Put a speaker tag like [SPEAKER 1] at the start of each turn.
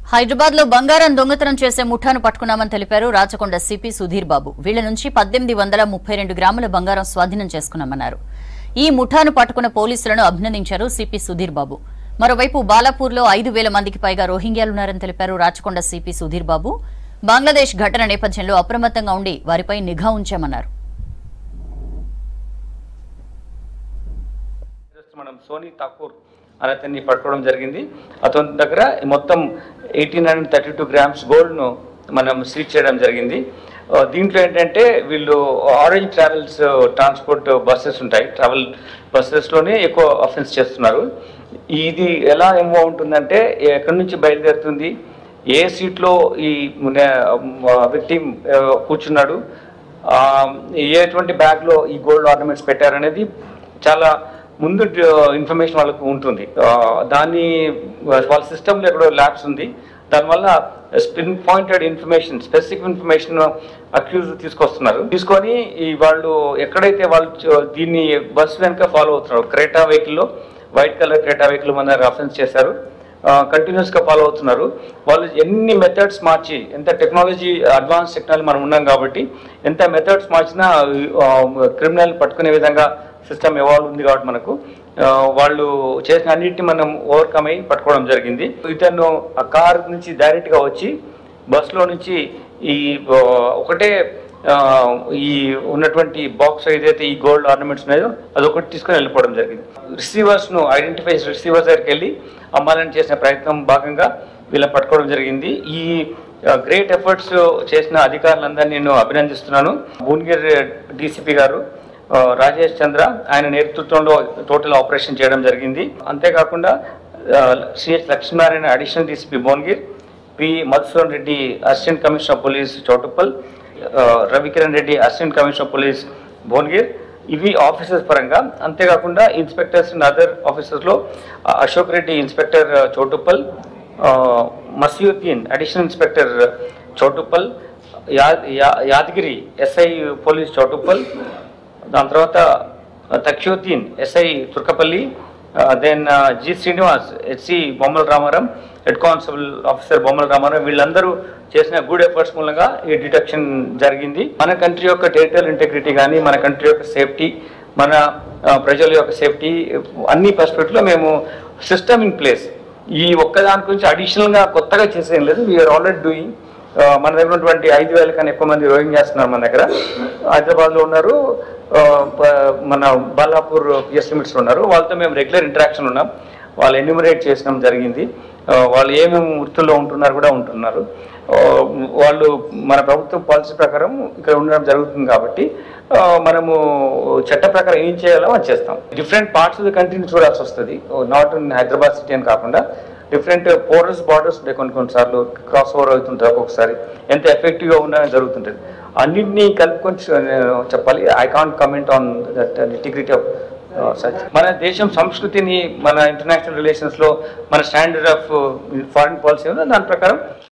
[SPEAKER 1] హైదరాబాద్ లో బంగారం దొంగతనం చేసే ముఠాను పట్టుకున్నామని తెలిపారు రాచకొండ సిపి సుధీర్ బాబు వీళ్ల నుంచి పద్దెనిమిది వందల ముప్పై రెండు గ్రాముల బంగారం స్వాధీనం చేసుకున్నామన్నారు ఈ ముఠాను పట్టుకున్న పోలీసులను అభినందించారు సిపి సుధీర్ బాబు మరోవైపు బాలాపూర్లో ఐదు వేల మందికి పైగా రోహింగ్యాలున్నారని తెలిపారు రాచకొండ సిపి సుధీర్ బాబు బంగ్లాదేశ్ ఘటన నేపథ్యంలో అప్రమత్తంగా ఉండి వారిపై నిఘా ఉంచామన్నారు
[SPEAKER 2] జస్ట్ మనం సోనీ ఠాకూర్ అని అతన్ని పట్టుకోవడం జరిగింది అతని దగ్గర మొత్తం eighteen hundred thirty two grams గోల్డ్ను మనం సీజ్ చేయడం జరిగింది ఆ, దీంట్లో ఏంటంటే వీళ్ళు ఆరెంజ్ ట్రావెల్స్ ట్రాన్స్పోర్ట్ బస్సెస్ ఉంటాయి ట్రావెల్ బస్సెస్లోనే ఎక్కువ అఫెన్స్ చేస్తున్నారు ఇది ఎలా ఏమో ఉంటుందంటే ఎక్కడి నుంచి బయలుదేరుతుంది ఏ సీట్లో ఈ వ్యక్తి కూర్చున్నాడు ఆ, ఎటువంటి బ్యాగ్లో ఈ గోల్డ్ ఆర్నమెంట్స్ పెట్టారనేది చాలా ముందు ఇన్ఫర్మేషన్ వాళ్ళకు ఉంటుంది ఆ, దాన్ని వాళ్ళ సిస్టంలో ఎక్కడో ల్యాబ్స్ ఉంది దానివల్ల pin pointed information specific information accused తీసుకొస్తున్నారు తీసుకొని ఈ వాళ్ళు ఎక్కడైతే వాళ్ళు చ- దీన్ని బస్ వెనుక ఫాలో అవుతున్నారు క్రేటా వెహికల్లో వైట్ కలర్ క్రేటా వెహికల్ మన అఫెన్స్ చేశారు కంటిన్యూస్గా ఫాలో అవుతున్నారు వాళ్ళు ఎన్ని మెథడ్స్ మార్చి ఎంత టెక్నాలజీ అడ్వాన్స్ టెక్నాలజీ మనం ఉన్నాం కాబట్టి ఎంత మెథడ్స్ మార్చినా క్రిమినల్ పట్టుకునే విధంగా సిస్టమ్ ఎవాల్వ్ ఉంది కాబట్టి మనకు ఆ, వాళ్ళు చేసిన అన్నిటిని మనం ఓవర్కమ్ అయ్యి పట్టుకోవడం జరిగింది ఇతను ఆ కార్ నుంచి డైరెక్ట్గా వచ్చి బస్సులో నుంచి ఈ ఆ, ఒకటే ఆ, ఈ ఉన్నటువంటి బాక్స్ ఏదైతే ఈ గోల్డ్ ఆర్నమెంట్స్ ఉన్నాయో అదొకటి తీసుకొని వెళ్ళిపోవడం జరిగింది రిసీవర్స్ ను ఐడెంటిఫై రిసీవర్స్ దగ్గరికి వెళ్ళి అమ్మాలని చేసిన ప్రయత్నం భాగంగా వీళ్ళని పట్టుకోవడం జరిగింది ఈ గ్రేట్ ఎఫర్ట్స్ చేసిన అధికారులందరినీ నేను అభినందిస్తున్నాను భువనగిరి డీసీపీ గారు ఆ, రాజేష్ చంద్ర ఆయన నేతృత్వంలో టోటల్ ఆపరేషన్ చేయడం జరిగింది అంతేకాకుండా CH Lakshminarayana additional DCP Bhuvanagiri P Madhusudan Reddy assistant commissioner of police Choutuppal ఆ, Ravikiran Reddy assistant commissioner of police Bhuvanagiri ఇవి ఆఫీసర్స్ పరంగా అంతేకాకుండా ఇన్స్పెక్టర్స్ అండ్ అదర్ ఆఫీసర్స్లో అశోక్ రెడ్డి ఇన్స్పెక్టర్ ఆ, చౌటుప్పల్ ఆ, మసీయుద్దీన్ అడిషనల్ ఇన్స్పెక్టర్ చౌటుప్పల్ యా యా- యాదగిరి ఎస్ఐ పోలీస్ చౌటుప్పల్ దాని తర్వాత Taqiuddin SI Turkapally then G Srinivas SI Bommala Ramaram head constable officer బొమ్మల రామారాం వీళ్ళందరూ చేసిన గుడ్ ఎఫర్ట్స్ మూలంగా ఈ డిటెక్షన్ జరిగింది మన కంట్రీ యొక్క టెరిటరియల్ ఇంటెగ్రిటీ కానీ మన కంట్రీ యొక్క సేఫ్టీ మన ఆ, ప్రజల యొక్క సేఫ్టీ అన్ని పర్స్పెక్టివ్లో మేము సిస్టమ్ ఇన్ ప్లేస్ ఈ ఒక్కదాని గురించి అడిషనల్గా కొత్తగా చేసేం లేదు వీఆర్ ఆల్రెడీ డూయింగ్ ఆ, మన దగ్గర ఉన్నటువంటి ఐదు వేల కన్నా ఎక్కువ మంది రోయింగ్ చేస్తున్నారు మన దగ్గర హైదరాబాద్లో ఉన్నారు ఆ, ప- మన బాలాపూర్ పిఎస్ లిమిట్స్లో ఉన్నారు వాళ్ళతో మేము రెగ్యులర్ ఇంటరాక్షన్ ఉన్నాం వాళ్ళు ఎన్యూమరేట్ చేసడం జరిగింది ఆ, వాళ్ళు ఏమేమి వృత్తుల్లో ఉంటున్నారు కూడా ఉంటున్నారు ఆ, వాళ్ళు మన ప్రభుత్వం పాలసీ ప్రకారం ఇక్కడ ఉండడం జరుగుతుంది కాబట్టి ఆ, మనము చట్ట ప్రకారం ఏం చేయాలో అది చేస్తాం డిఫరెంట్ పార్ట్స్ ఆఫ్ ద కంట్రీని చూడాల్సి వస్తుంది నాట్ ఇన్ హైదరాబాద్ సిటీ అని కాకుండా డిఫరెంట్ పోరస్ బార్డర్స్ ఉంటాయి కొన్ని కొన్నిసార్లు క్రాస్ ఓవర్ అవుతుంటాయి ఒక్కొక్కసారి ఎంత ఎఫెక్టివ్గా ఉండని జరుగుతుంటుంది అన్నింటినీ కలుపుకొని చ- నేను చెప్పాలి I can't comment on that integrity of such మన దేశం సంస్కృతిని మన ఇంటర్నేషనల్ రిలేషన్స్లో మన స్టాండర్డ్ ఆఫ్ ఫారిన్ పాలసీ ఉందో దాని ప్రకారం